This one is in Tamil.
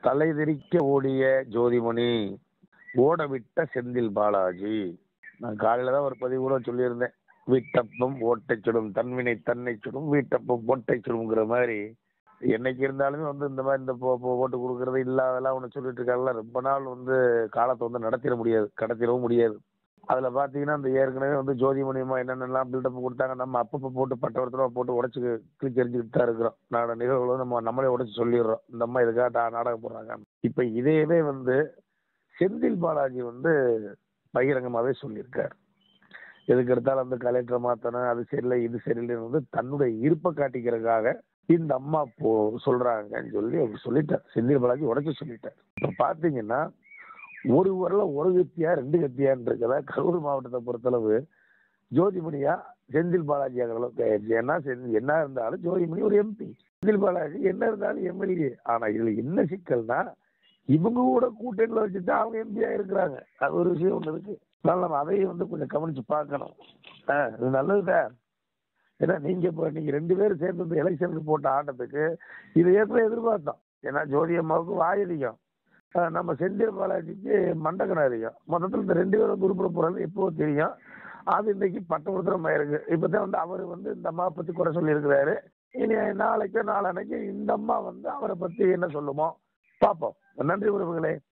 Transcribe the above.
தலைதெறிக்க ஓடிய ஜோதிமணி ஓடவிட்ட செந்தில் பாலாஜி நான் காலையில தான் ஒரு பதிவு கூட சொல்லியிருந்தேன் வீட்டப்பம் ஓட்டை சுடும் தன்வினை தன்னை சுடும் வீட்டப்பம் ஓட்டை சுடுங்கிற மாதிரி என்னைக்கு இருந்தாலுமே வந்து இந்த மாதிரி இந்த போ போ- ஓட்டு கொடுக்கறது இல்லாதெல்லாம் ஒன்று சொல்லிட்டு இருக்காங்கல்ல ரொம்ப நாள் வந்து காலத்தை வந்து நடத்திட முடியாது கடத்திடவும் முடியாது அதில் பார்த்தீங்கன்னா இந்த ஏற்கனவே வந்து ஜோதிமணியம்மா என்னென்னலாம் பில்டப் கொடுத்தாங்க நம்ம அப்பப்போ போட்டு பட்டவர்த்தமாக போட்டு உடச்சி கிழிச்சு எரிஞ்சுக்கிட்டு தான் இருக்கிறோம் நாட நிகழ்வுகளும் நம்ம நம்மளே உடச்சி சொல்லிடுறோம் இந்த அம்மா இதுக்காக டா- நாடகம் போடுறாங்க இப்போ இதையவே வந்து செந்தில் பாலாஜி வந்து பகிரங்கமாகவே சொல்லியிருக்கார் எதுக்கு எடுத்தாலும் வந்து கலெக்டரை மாற்றணும் அது சரியில்லை இது சரியில்லைன்னு வந்து தன்னுடைய இருப்பை காட்டிக்கிறதுக்காக இந்த அம்மா போ சொல்றாங்கன்னு சொல்லி அவர் சொல்லிட்டார் செந்தில் பாலாஜி உடச்சி சொல்லிட்டார் இப்போ பார்த்தீங்கன்னா ஒரு வரல ஒரு கத்தியா ரெண்டு கத்தியான்னு இருக்கதா கரூர் மாவட்டத்தை பொறுத்தளவு ஜோதிமணியா செந்தில் பாலாஜி அளவுக்கு ஆயிடுச்சு ஏன்னா செந்தில் என்ன இருந்தாலும் ஜோதிமணி ஒரு எம்பி செந்தில் பாலாஜி என்ன இருந்தாலும் எம்எல்ஏ ஆனா இதுல என்ன சிக்கல்னா இவங்க கூட கூட்டணியில் வச்சுட்டு அவங்க எம்பியா இருக்கிறாங்க அது ஒரு விஷயம் ஒன்று இருக்கு அதனால நம்ம அதையும் வந்து கொஞ்சம் கவனிச்சு பார்க்கணும் ஆ இது நல்லதுதான் ஏன்னா நீங்க இப்போ நீங்க ரெண்டு பேரும் சேர்ந்து இந்த எலெக்ஷனுக்கு போட்ட ஆட்டத்துக்கு இது ஏற்கனவே எதிர்பார்த்தோம் ஏன்னா ஜோதி அம்மாவுக்கு வாய் அதிகம் ஆ, நம்ம செந்தில் பாலாஜிக்கு மண்டகனம் அதிகம் மொத்தத்தில் இந்த ரெண்டு பேரும் குறிப்பிட போகிறது எப்போ தெரியும் அது இன்னைக்கு பட்டவர்த்தனம் ஆயிருக்கு இப்போ தான் வந்து அவர் வந்து இந்த அம்மாவை பற்றி குறை சொல்லியிருக்கிறாரு இனி நாளைக்கோ நாளன்னைக்கு இந்த அம்மா வந்து அவரை பற்றி என்ன சொல்லுமோ பார்ப்போம் நன்றி உறவுகளே